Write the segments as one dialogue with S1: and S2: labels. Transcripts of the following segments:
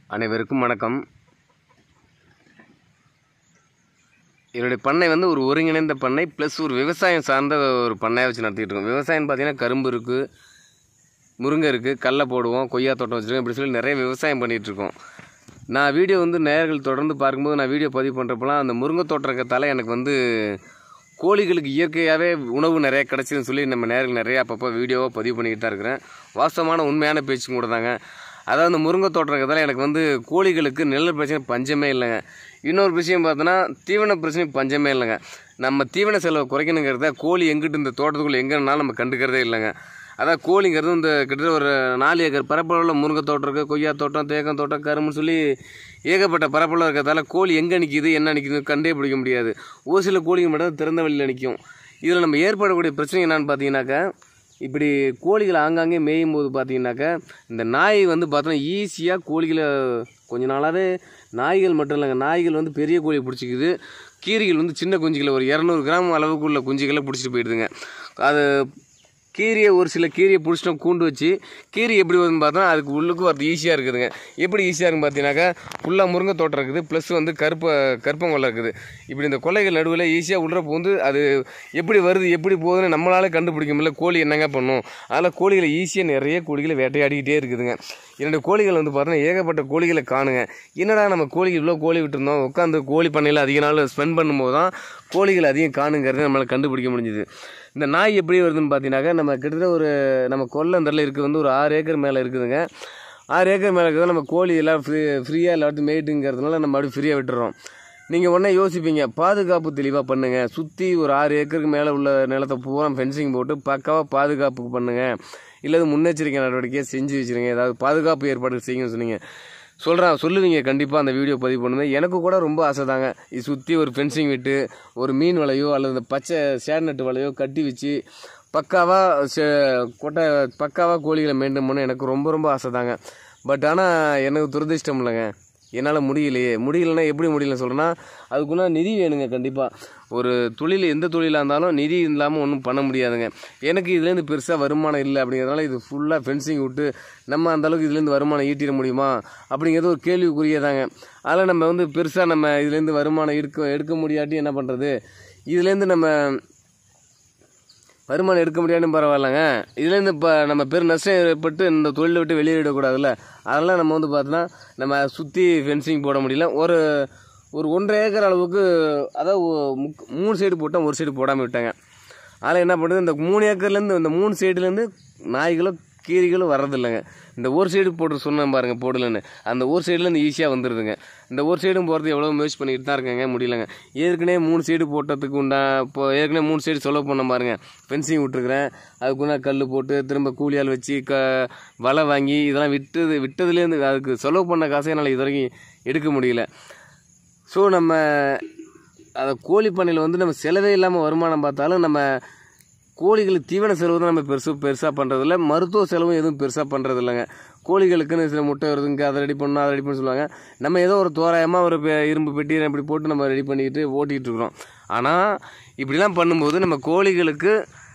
S1: அனைவருக்கும் வணக்கம் என்னுடைய பண்ணை வந்து ஒரு ஒருங்கிணைந்த பண்ணை ப்ளஸ் ஒரு விவசாயம் சார்ந்த ஒரு பண்ணையாக வச்சு நடத்திட்டு இருக்கோம் விவசாயம் பார்த்தீங்கன்னா கரும்பு இருக்குது முருங்கை இருக்குது கடலை போடுவோம் கொய்யா தோட்டம் வச்சுருக்கோம் இப்படி சொல்லி நிறைய விவசாயம் பண்ணிகிட்டு இருக்கோம் நான் வீடியோ வந்து நேயர்கள் தொடர்ந்து பார்க்கும்போது நான் வீடியோ பதிவு பண்ணுறப்பலாம் அந்த முருங்கை தோட்டம் இருக்கிறதால எனக்கு வந்து கோழிகளுக்கு இயற்கையாகவே உணவு நிறைய கிடச்சிதுன்னு சொல்லி நம்ம நேர்கள் நிறைய அப்பப்போ வீடியோவாக பதிவு பண்ணிக்கிட்டு தான் இருக்கிறேன் வாஸ்தவமான உண்மையான பேச்சும் கூட தாங்க அதாவது இந்த முருங்கை தோட்டம் இருக்கிறதால எனக்கு வந்து கோழிகளுக்கு நெல் பிரச்சனை பஞ்சமே இல்லைங்க இன்னொரு விஷயம் பார்த்தோன்னா தீவன பிரச்சனை பஞ்சமே இல்லைங்க நம்ம தீவன செலவை குறைக்கணுங்கிறத கோழி எங்கிட்டு இந்த தோட்டத்துக்குள்ளே எங்கேனாலும் நம்ம கண்டுக்கிறதே இல்லைங்க அதான் கோழிங்கிறது இந்த கிட்டத்தட்ட ஒரு நாலு ஏக்கர் பரப்பளவில் முருங்கை தோட்டம் இருக்குது கொய்யா தோட்டம் தேக்கம் தோட்டம் கரும்புன்னு சொல்லி ஏகப்பட்ட பரப்பளவு இருக்கிறதால கோழி எங்கே நிற்கிது என்ன நிற்கிது கண்டே பிடிக்க முடியாது ஒரு சில கோழிங்க மட்டும் திறந்த வழியில் நிற்கும் இதில் நம்ம ஏற்படக்கூடிய பிரச்சனை என்னன்னு பார்த்தீங்கன்னாக்கா இப்படி கோழிகளை ஆங்காங்கே மேயும் போது பார்த்தீங்கன்னாக்கா இந்த நாய் வந்து பார்த்தோன்னா ஈஸியாக கோழிகளை கொஞ்ச நாளாகவே நாய்கள் மட்டும் இல்லைங்க நாய்கள் வந்து பெரிய கோழி பிடிச்சிக்குது கீரிகள் வந்து சின்ன குஞ்சுகளை ஒரு இரநூறு கிராம் அளவுக்குள்ள குஞ்சுகளை பிடிச்சிட்டு போயிடுதுங்க அது கீரியை ஒரு சில கீரியை பிடிச்சிட்டோம் கூண்டு வச்சு கீரி எப்படி வருதுன்னு பார்த்தா அதுக்கு உள்ளுக்கு வரது ஈஸியாக இருக்குதுங்க எப்படி ஈஸியாக இருக்குன்னு பார்த்தீங்கன்னாக்கா ஃபுல்லாக முருங்கை தோட்டம் இருக்குது ப்ளஸ் வந்து கருப்ப கருப்பங்கொல்லை இருக்குது இப்படி இந்த கொல்லைகள் நடுவில் ஈஸியாக உள்ள வந்து அது எப்படி வருது எப்படி போகுதுன்னு நம்மளால கண்டுபிடிக்க முடியல கோழி என்னங்க பண்ணும் அதில் கோழிகளை ஈஸியாக நிறைய கோழிகளை வேட்டையாடிக்கிட்டே இருக்குதுங்க என்னுடைய கோழிகள் வந்து பார்த்தோன்னா ஏகப்பட்ட கோழிகளை காணுங்க என்னடா நம்ம கோழிக்கு இவ்வளோ கோழி விட்டுருந்தோம் உட்காந்து கோழி பண்ணையில் அதிக நாள் ஸ்பெண்ட் பண்ணும்போது தான் கோழிகள் அதிகம் காணுங்கிறத நம்மளால் கண்டுபிடிக்க முடிஞ்சுது இந்த நாய் எப்படி வருதுன்னு பார்த்தீங்கன்னாக்கா நம்ம கிட்டத்தட்ட ஒரு நம்ம கொல்லந்தரில் இருக்குது வந்து ஒரு ஆறு ஏக்கர் மேலே இருக்குதுங்க ஆறு ஏக்கர் மேலே இருக்கிறது நம்ம கோழி எல்லாம் ஃப்ரீ ஃப்ரீயாக எல்லாத்தையும் மேய்ட்டுங்கிறதுனால நம்ம அப்படி ஃப்ரீயாக விட்டுறோம் நீங்கள் உடனே யோசிப்பீங்க பாதுகாப்பு தெளிவாக பண்ணுங்கள் சுற்றி ஒரு ஆறு ஏக்கருக்கு மேலே உள்ள நிலத்தை பூரா ஃபென்சிங் போட்டு பக்காவாக பாதுகாப்பு பண்ணுங்கள் இல்லது முன்னெச்சரிக்கை நடவடிக்கையை செஞ்சு வச்சுருங்க ஏதாவது பாதுகாப்பு ஏற்பாடு செய்யுங்கன்னு சொன்னீங்க சொல்கிறேன் சொல்லுவீங்க கண்டிப்பாக அந்த வீடியோ பதிவு பண்ணுவேன் எனக்கு கூட ரொம்ப ஆசை தாங்க இது சுற்றி ஒரு ஃபென்சிங் விட்டு ஒரு மீன் வலையோ அல்லது இந்த பச்சை சேட் நட்டு வலையோ கட்டி வச்சு பக்காவாக செ கொட்டை பக்காவாக கோழிகளை மெயின்டைன் பண்ண எனக்கு ரொம்ப ரொம்ப ஆசை தாங்க பட் ஆனால் எனக்கு துரதிர்ஷ்டம் இல்லைங்க என்னால் முடியலையே முடியலன்னா எப்படி முடியல சொல்கிறேன்னா அதுக்குள்ள நிதி வேணுங்க கண்டிப்பாக ஒரு தொழில் எந்த தொழிலாக இருந்தாலும் நிதி இல்லாமல் ஒன்றும் பண்ண முடியாதுங்க எனக்கு இதுலேருந்து பெருசாக வருமானம் இல்லை அப்படிங்கிறதுனால இது ஃபுல்லாக ஃபென்சிங் விட்டு நம்ம அந்த அளவுக்கு இதுலேருந்து வருமானம் ஈட்டிட முடியுமா அப்படிங்கிறது ஒரு கேள்விக்குரியதாங்க அதில் நம்ம வந்து பெருசாக நம்ம இதுலேருந்து வருமானம் எடுக்க எடுக்க முடியாட்டி என்ன பண்ணுறது இதுலேருந்து நம்ம வருமானம் எடுக்க முடியாதுன்னு பரவாயில்லைங்க இதுலேருந்து இப்போ நம்ம பெரு நஷ்டம் ஏற்பட்டு இந்த தொழிலை விட்டு வெளியிடக்கூடாதுல்ல அதெல்லாம் நம்ம வந்து பார்த்தோன்னா நம்ம சுற்றி ஃபென்சிங் போட முடியல ஒரு ஒரு ஒன்றரை ஏக்கர் அளவுக்கு அதாவது ஒ- முக்- மூணு சைடு போட்டால் ஒரு சைடு போடாமல் விட்டாங்க அதில் என்ன பண்ணுறது இந்த மூணு ஏக்கர்லேருந்து இந்த மூணு சைடுலேருந்து நாய்களும் கீரிகளும் வர்றதில்லைங்க இந்த ஒரு சைடு போட்டு சொன்னேன் பாருங்க போடலன்னு அந்த ஒரு சைடுலேருந்து ஈஸியாக வந்துடுதுங்க இந்த ஒரு சைடும் போகிறது எவ்வளோ முயற்சி பண்ணிட்டு தான் இருக்கேங்க முடியலங்க ஏற்கனவே மூணு சைடு போட்டதுக்கு உண்டா இப்போ ஏற்கனவே மூணு சைடு செலவு பண்ண பாருங்க ஃபென்சிங் விட்டுருக்குறேன் அதுக்குண்டா கல் போட்டு திரும்ப கூலியால் வச்சு க வலை வாங்கி இதெல்லாம் விட்டது விட்டதுலேருந்து அதுக்கு செலவு பண்ண காசை என்னால் இது வரைக்கும் எடுக்க முடியல ஸோ நம்ம அதை கோழி பண்ணையில் வந்து நம்ம செலவே இல்லாமல் வருமானம் பார்த்தாலும் நம்ம கோழிகளுக்கு தீவன செலவு தான் நம்ம பெருசு பெருசாக பண்ணுறதில்ல மருத்துவ செலவும் எதுவும் பெருசாக பண்ணுறது இல்லைங்க கோழிகளுக்குன்னு சில முட்டை வருதுங்க அதை ரெடி பண்ணணும் அதை ரெடி பண்ண சொல்லுவாங்க நம்ம ஏதோ ஒரு தோராயமாக ஒரு பெ- இரும்பு பெட்டி இப்படி போட்டு நம்ம ரெடி பண்ணிக்கிட்டு ஓட்டிகிட்டு இருக்கிறோம் ஆனால் இப்படிலாம் பண்ணும்போது நம்ம கோழிகளுக்கு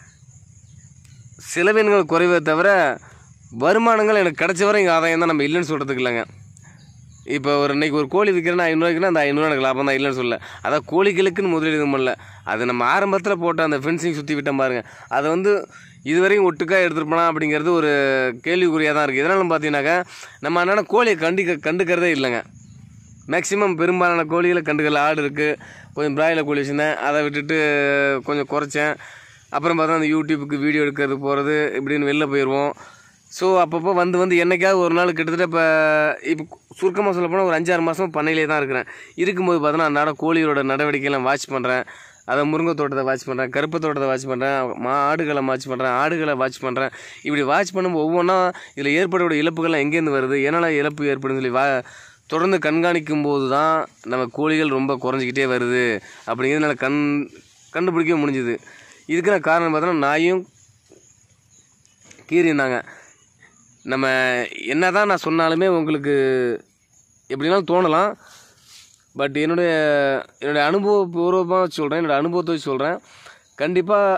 S1: செலவினங்கள் குறைவே தவிர வருமானங்கள் எனக்கு கிடைச்ச வரை இங்கே ஆதாயம் தான் நம்ம இல்லைன்னு சொல்கிறதுக்கு இல்லைங்க இப்போ ஒரு இன்னைக்கு ஒரு கோழி விற்கிறேன்னா ஐநூறுவாய்க்குன்னா அந்த ஐநூறுவா எனக்கு லாபம் தான் இல்லைன்னு சொல்லல அதான் கோழிகளுக்குன்னு முதலீடு எதுவும் பண்ணல அது நம்ம ஆரம்பத்தில் போட்ட அந்த ஃபென்சிங் சுற்றி விட்டோம் பாருங்க அதை வந்து இதுவரையும் ஒட்டுக்கா எடுத்துகிட்டு போனா அப்படிங்கிறது ஒரு கேள்விக்குறியாக தான் இருக்குது இதனால பார்த்தீங்கன்னாக்கா நம்ம அதனால் கோழியை கண்டிக்க கண்டுக்கிறதே இல்லைங்க மேக்ஸிமம் பெரும்பாலான கோழிகளை கண்டுக்கல ஆடு இருக்குது கொஞ்சம் பிராய்லர் கோழி வச்சுருந்தேன் அதை விட்டுட்டு கொஞ்சம் குறைச்சேன் அப்புறம் பார்த்தா அந்த யூடியூப்புக்கு வீடியோ எடுக்கிறது போகிறது இப்படின்னு வெளில போயிடுவோம் ஸோ அப்பப்போ வந்து வந்து என்னைக்காவது ஒரு நாள் கிட்டத்தட்ட இப்போ இப்போ சுருக்கமாக சொல்ல போனால் ஒரு அஞ்சாறு மாதம் பண்ணையிலே தான் இருக்கிறேன் இருக்கும்போது பார்த்தோன்னா அன்றாட கோழியோட நடவடிக்கையெல்லாம் வாட்ச் பண்ணுறேன் அதை முருங்கை தோட்டத்தை வாட்ச் பண்ணுறேன் கருப்பு தோட்டத்தை வாட்ச் பண்ணுறேன் மா ஆடுகளை வாட்ச் பண்ணுறேன் ஆடுகளை வாட்ச் பண்ணுறேன் இப்படி வாட்ச் பண்ணும்போது ஒவ்வொன்றா இதில் ஏற்படக்கூடிய இழப்புகள்லாம் எங்கேருந்து வருது என்னால் இழப்பு ஏற்படுதுன்னு சொல்லி வா தொடர்ந்து கண்காணிக்கும் போது தான் நம்ம கோழிகள் ரொம்ப குறைஞ்சிக்கிட்டே வருது அப்படிங்கிறது என்னால் கண் கண்டுபிடிக்க முடிஞ்சுது இதுக்கான காரணம் பார்த்தோன்னா நாயும் கீரினாங்க நம்ம என்ன தான் நான் சொன்னாலுமே உங்களுக்கு எப்படினாலும் தோணலாம் பட் என்னுடைய என்னுடைய அனுபவபூர்வமாக சொல்கிறேன் என்னோடய அனுபவத்தை வச்சு சொல்கிறேன் கண்டிப்பாக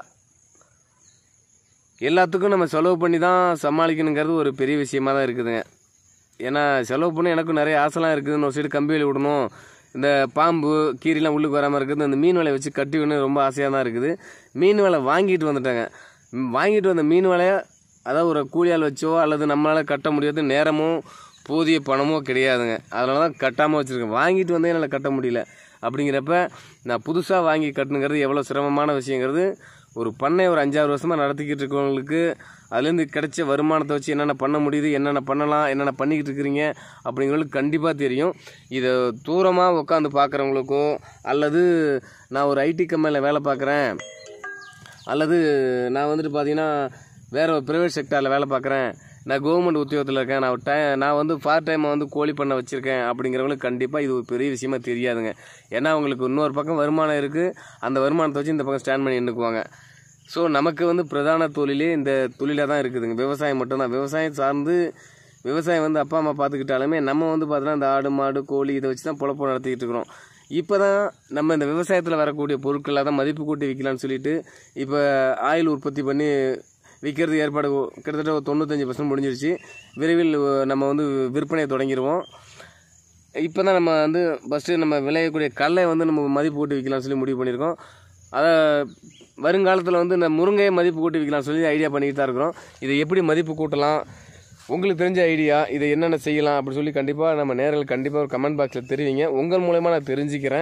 S1: எல்லாத்துக்கும் நம்ம செலவு பண்ணி தான் சமாளிக்கணுங்கிறது ஒரு பெரிய விஷயமா தான் இருக்குதுங்க ஏன்னா செலவு பண்ண எனக்கும் நிறைய ஆசைலாம் இருக்குது இன்னொரு சைடு கம்பி வேலி விடணும் இந்த பாம்பு கீரிலாம் உள்ளுக்கு வராமல் இருக்குது இந்த மீன் வலையை வச்சு கட்டி விடணும் ரொம்ப ஆசையாக தான் இருக்குது மீன் வலை வாங்கிட்டு வந்துட்டாங்க ம், வாங்கிட்டு வந்த மீன் வலையை அதாவது ஒரு கூலியால் வச்சோ அல்லது நம்மளால் கட்ட முடியாது நேரமும் போதிய பணமோ கிடையாதுங்க அதனால தான் கட்டாமல் வச்சுருக்கேன் வாங்கிட்டு வந்தே என்னால் கட்ட முடியல அப்படிங்கிறப்ப நான் புதுசாக வாங்கி கட்டணுங்கிறது எவ்வளோ சிரமமான விஷயங்கிறது ஒரு பண்ணை ஒரு அஞ்சாறு வருஷமாக நடத்திக்கிட்டு இருக்கவங்களுக்கு அதுலேருந்து கிடைச்ச வருமானத்தை வச்சு என்னென்ன பண்ண முடியுது என்னென்ன பண்ணலாம் என்னென்ன பண்ணிக்கிட்டு இருக்கிறீங்க அப்படிங்கிறது கண்டிப்பாக தெரியும் இதை தூரமாக உட்காந்து பார்க்குறவங்களுக்கோ அல்லது நான் ஒரு ஐடி கம்பெனியில் வேலை பார்க்குறேன் அல்லது நான் வந்துட்டு பார்த்தீங்கன்னா வேற ஒரு ப்ரைவேட் செக்டாரில் வேலை பார்க்குறேன் நான் கவர்மெண்ட் உத்தியோகத்தில் இருக்கேன் நான் டை நான் வந்து பார்ட் டைமாக வந்து கோழி பண்ண வச்சுருக்கேன் அப்படிங்கிறவங்களுக்கு கண்டிப்பாக இது ஒரு பெரிய விஷயமா தெரியாதுங்க ஏன்னா அவங்களுக்கு இன்னொரு பக்கம் வருமானம் இருக்குது அந்த வருமானத்தை வச்சு இந்த பக்கம் ஸ்டாண்ட் பண்ணி நின்றுக்குவாங்க ஸோ நமக்கு வந்து பிரதான தொழிலே இந்த தொழிலாக தான் இருக்குதுங்க விவசாயம் மட்டும்தான் விவசாயம் சார்ந்து விவசாயம் வந்து அப்பா அம்மா பார்த்துக்கிட்டாலுமே நம்ம வந்து பார்த்தோன்னா இந்த ஆடு மாடு கோழி இதை வச்சு தான் பொழப்பு நடத்திக்கிட்டு இருக்கிறோம் இப்போ தான் நம்ம இந்த விவசாயத்தில் வரக்கூடிய பொருட்களை தான் மதிப்பு கூட்டி விற்கலாம்னு சொல்லிட்டு இப்போ ஆயில் உற்பத்தி பண்ணி விற்கிறது ஏற்பாடு கிட்டத்தட்ட ஒரு தொண்ணூத்தஞ்சு பர்சன்ட் முடிஞ்சிருச்சு விரைவில் நம்ம வந்து விற்பனையை தொடங்கிடுவோம் இப்போ தான் நம்ம வந்து ஃபஸ்ட்டு நம்ம விளையக்கூடிய கடலை வந்து நம்ம மதிப்பு கூட்டி விற்கலாம்னு சொல்லி முடிவு பண்ணியிருக்கோம் அதை வருங்காலத்தில் வந்து இந்த முருங்கையை மதிப்பு கூட்டி விற்கலாம்னு சொல்லி ஐடியா பண்ணிக்கிட்டு தான் இருக்கிறோம் இதை எப்படி மதிப்பு கூட்டலாம் உங்களுக்கு தெரிஞ்ச ஐடியா இதை என்னென்ன செய்யலாம் அப்படி சொல்லி கண்டிப்பாக நம்ம நேரில் கண்டிப்பாக ஒரு கமெண்ட் பாக்ஸில் தெரிவிங்க உங்கள் மூலயமா நான் தெரிஞ்சுக்கிறேன்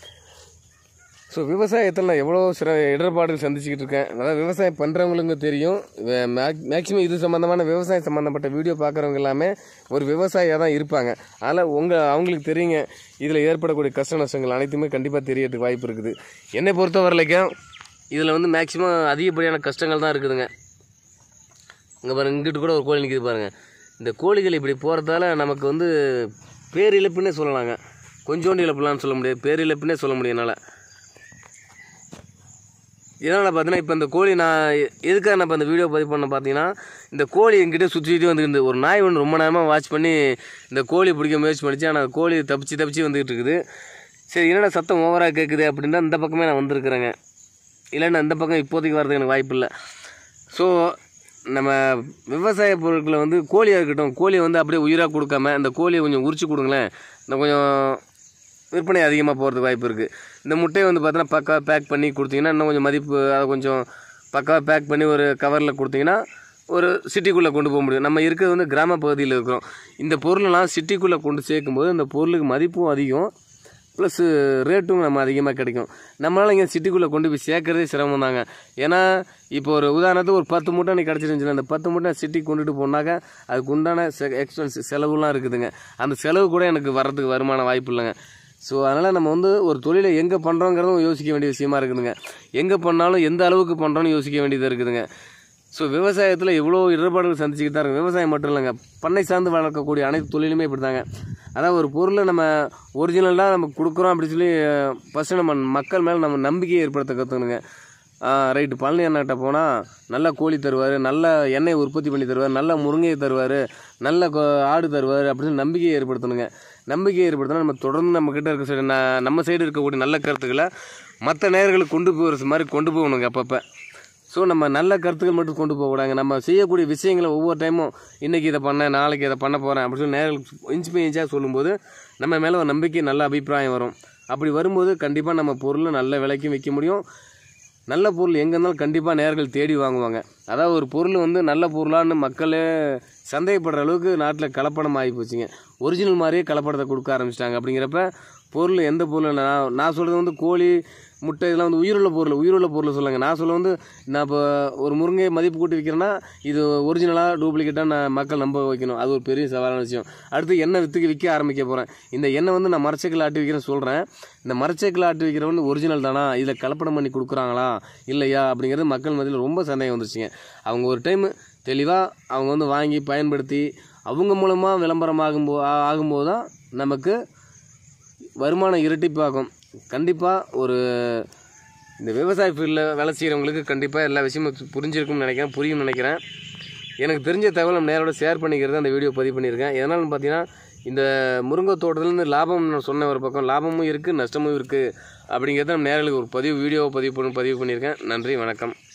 S1: ஸோ விவசாயத்தில் நான் எவ்வளோ சிற இடர்பாடுகள் சந்திச்சுக்கிட்டு இருக்கேன் அதாவது விவசாயம் பண்ணுறவங்களுக்கு தெரியும் மேக்ஸிமம் இது சம்மந்தமான விவசாயம் சம்மந்தப்பட்ட வீடியோ பார்க்குறவங்க எல்லாமே ஒரு விவசாயியாக தான் இருப்பாங்க அதனால் உங்கள் அவங்களுக்கு தெரியுங்க இதில் ஏற்படக்கூடிய கஷ்ட நஷ்டங்கள் அனைத்துமே கண்டிப்பாக தெரியறதுக்கு வாய்ப்பு இருக்குது என்னை பொறுத்த வரைக்கும் இதில் வந்து மேக்ஸிமம் அதிகப்படியான கஷ்டங்கள் தான் இருக்குதுங்க இங்கே பாருங்க இங்கிட்டு கூட ஒரு கோழி நிற்கிது பாருங்கள் இந்த கோழிகள் இப்படி போகிறதால நமக்கு வந்து பேரிழப்புன்னே சொல்லலாங்க கொஞ்சோண்டு இழப்புலான்னு சொல்ல முடியாது பேரிழப்புன்னே சொல்ல முடியும் என்னால் இதனால் பார்த்தீங்கன்னா இப்போ இந்த கோழி நான் எ- எதுக்காக நான் இப்போ இந்த வீடியோ பதிவு பண்ண பார்த்தீங்கன்னா இந்த கோழி எங்கிட்ட சுற்றிட்டு வந்துருந்து ஒரு நாய் ஒன்று ரொம்ப நேரமாக வாட்ச் பண்ணி இந்த கோழி பிடிக்க முயற்சி பண்ணிச்சு ஆனால் கோழி தப்பிச்சு தப்பிச்சு வந்துகிட்டு இருக்குது சரி என்னடா சத்தம் ஓவராக கேட்குது அப்படின்னா இந்த பக்கமே நான் வந்திருக்கிறேங்க இல்லைன்னா இந்த பக்கம் இப்போதைக்கு வரதுக்கு எனக்கு வாய்ப்பு இல்லை ஸோ நம்ம விவசாய பொருட்களை வந்து கோழியாக இருக்கட்டும் கோழியை வந்து அப்படியே உயிராக கொடுக்காம இந்த கோழியை கொஞ்சம் உரிச்சு கொடுங்களேன் இந்த கொஞ்சம் விற்பனை அதிகமாக போகிறதுக்கு வாய்ப்பு இருக்குது இந்த முட்டையை வந்து பார்த்தோன்னா பக்காவாக பேக் பண்ணி கொடுத்தீங்கன்னா இன்னும் கொஞ்சம் மதிப்பு அதை கொஞ்சம் பக்காவாக பேக் பண்ணி ஒரு கவரில் கொடுத்தீங்கன்னா ஒரு சிட்டிக்குள்ளே கொண்டு போக முடியும் நம்ம இருக்கிறது வந்து கிராம பகுதியில் இருக்கிறோம் இந்த பொருளெல்லாம் சிட்டிக்குள்ளே கொண்டு சேர்க்கும்போது இந்த பொருளுக்கு மதிப்பும் அதிகம் ப்ளஸ் ரேட்டும் நம்ம அதிகமாக கிடைக்கும் நம்மளால் இங்கே சிட்டிக்குள்ளே கொண்டு போய் சேர்க்கறதே சிரமம் தாங்க ஏன்னா இப்போ ஒரு உதாரணத்துக்கு ஒரு பத்து மூட்டை நீ கிடச்சிருந்துச்சுன்னா அந்த பத்து மூட்டை சிட்டிக்கு கொண்டுட்டு போனாக்கா அதுக்கு உண்டான எக்ஸ்பென்ஸ் செலவுலாம் இருக்குதுங்க அந்த செலவு கூட எனக்கு வர்றதுக்கு வருமான வாய்ப்பு இல்லைங்க ஸோ அதனால் நம்ம வந்து ஒரு தொழிலை எங்கே பண்ணுறோங்கிறதும் யோசிக்க வேண்டிய விஷயமா இருக்குதுங்க எங்கே பண்ணாலும் எந்த அளவுக்கு பண்ணுறோன்னு யோசிக்க வேண்டியது இருக்குதுங்க ஸோ விவசாயத்தில் எவ்வளோ இடர்பாடுகள் சந்திச்சுக்கிட்டு தான் இருக்கு விவசாயம் மட்டும் இல்லைங்க பண்ணை சார்ந்து வளர்க்கக்கூடிய அனைத்து தொழிலுமே இப்படி தாங்க அதாவது ஒரு பொருளை நம்ம ஒரிஜினலாக நம்ம கொடுக்குறோம் அப்படின்னு சொல்லி ஃபஸ்ட்டு நம்ம மக்கள் மேலே நம்ம நம்பிக்கையை ஏற்படுத்த கற்றுக்கணுங்க ரைட்டு பழனி அண்ணாட்ட போனால் நல்ல கோழி தருவார் நல்ல எண்ணெய் உற்பத்தி பண்ணி தருவார் நல்ல முருங்கையை தருவார் நல்ல கொ- ஆடு தருவார் அப்படின்னு நம்பிக்கையை ஏற்படுத்தணுங்க நம்பிக்கையை ஏற்படுத்தினா நம்ம தொடர்ந்து நம்ம கிட்ட இருக்க சைடு ந- நம்ம சைடு இருக்கக்கூடிய நல்ல கருத்துக்களை மற்ற நேயர்களுக்கு கொண்டு போகிற மாதிரி கொண்டு போகணுங்க அப்பப்போ ஸோ நம்ம நல்ல கருத்துக்கள் மட்டும் கொண்டு போகக்கூடாங்க நம்ம செய்யக்கூடிய விஷயங்களை ஒவ்வொரு டைமும் இன்றைக்கி இதை பண்ணேன் நாளைக்கு இதை பண்ண போகிறேன் அப்படின்னு சொல்லி நேர்களுக்கு இன்ச் பை இன்ச்சாக சொல்லும்போது நம்ம மேலே ஒரு நம்பிக்கை நல்ல அபிப்பிராயம் வரும் அப்படி வரும்போது கண்டிப்பாக நம்ம பொருளை நல்ல விலைக்கும் விற்க முடியும் நல்ல பொருள் எங்கே இருந்தாலும் கண்டிப்பாக நேர்கள் தேடி வாங்குவாங்க அதாவது ஒரு பொருள் வந்து நல்ல பொருளான்னு மக்களே சந்தேகப்படுற அளவுக்கு நாட்டில் கலப்படம் ஆகி போச்சுங்க ஒரிஜினல் மாதிரியே கலப்படத்தை கொடுக்க ஆரம்பிச்சிட்டாங்க அப்படிங்கிறப்ப பொருள் எந்த பொருள் நான் நான் சொல்கிறது வந்து கோழி முட்டை இதெல்லாம் வந்து உயிருள்ள பொருள் உயிருள்ள பொருள் சொல்லுங்க நான் சொல்ல வந்து நான் இப்போ ஒரு முருங்கையை மதிப்பு கூட்டி விற்கிறேன்னா இது ஒரிஜினலாக டூப்ளிகேட்டாக நான் மக்கள் நம்ப வைக்கணும் அது ஒரு பெரிய சவாலான விஷயம் அடுத்து எண்ணெய் விற்றுக்கு விற்க ஆரம்பிக்க போகிறேன் இந்த எண்ணெய் வந்து நான் மரச்சக்கில் ஆட்டி விற்கிறேன்னு சொல்கிறேன் இந்த மரச்சக்கில் ஆட்டி விற்கிறவன் ஒரிஜினல் தானா இதில் கலப்படம் பண்ணி கொடுக்குறாங்களா இல்லையா அப்படிங்கிறது மக்கள் மத்தியில் ரொம்ப சந்தேகம் வந்துருச்சுங்க அவங்க ஒரு டைம் தெளிவாக அவங்க வந்து வாங்கி பயன்படுத்தி அவங்க மூலமாக விளம்பரம் ஆகும்போ ஆ- ஆகும்போது தான் நமக்கு வருமானம் இரட்டிப்பாகும் கண்டிப்பாக ஒரு இந்த விவசாய ஃபீல்டில் வேலை செய்கிறவங்களுக்கு கண்டிப்பாக எல்லா விஷயமும் பு- புரிஞ்சிருக்கும்னு நினைக்கிறேன் புரியும்னு நினைக்கிறேன் எனக்கு தெரிஞ்ச தகவல் நம்ம நேரோட ஷேர் பண்ணிக்கிறது அந்த வீடியோ பதிவு பண்ணியிருக்கேன் எதனால்னு பார்த்தீங்கன்னா இந்த முருங்கை தோட்டத்துலேருந்து லாபம் நான் சொன்ன ஒரு பக்கம் லாபமும் இருக்குது நஷ்டமும் இருக்குது அப்படிங்கிறத நம்ம நேர்களுக்கு ஒரு பதிவு வீடியோவை பதிவு பண்ணி பதிவு பண்ணியிருக்கேன் நன்றி வணக்கம்